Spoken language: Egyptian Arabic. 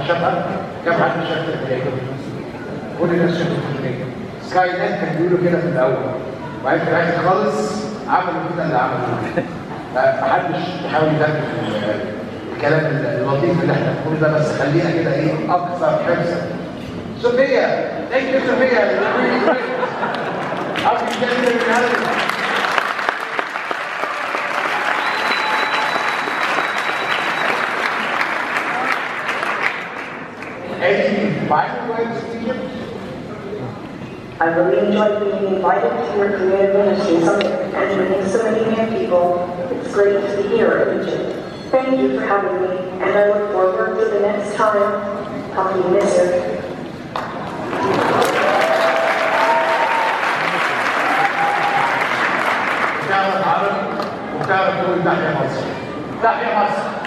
شافها كم حد شاف التركية كل الناس شافت التركية سكاي نت كان بيقولوا كده في الاول وبعدين في الاخر خالص عملوا كده اللي عملوه محدش يحاول يدرك الكلام اللطيف اللي احنا بنقوله ده بس خلينا كده ايه اكثر حرصا صوفيا ثانك يو صوفيا Happy January Any final words to Egypt? I really enjoyed being invited to your creative ministry summit and meeting so many new people. It's great to be here in Egypt. Thank you for having me, and I look forward to the next time talking Misr. وتعرف عربي وتعرف تقول تحيا مصر تحيا مصر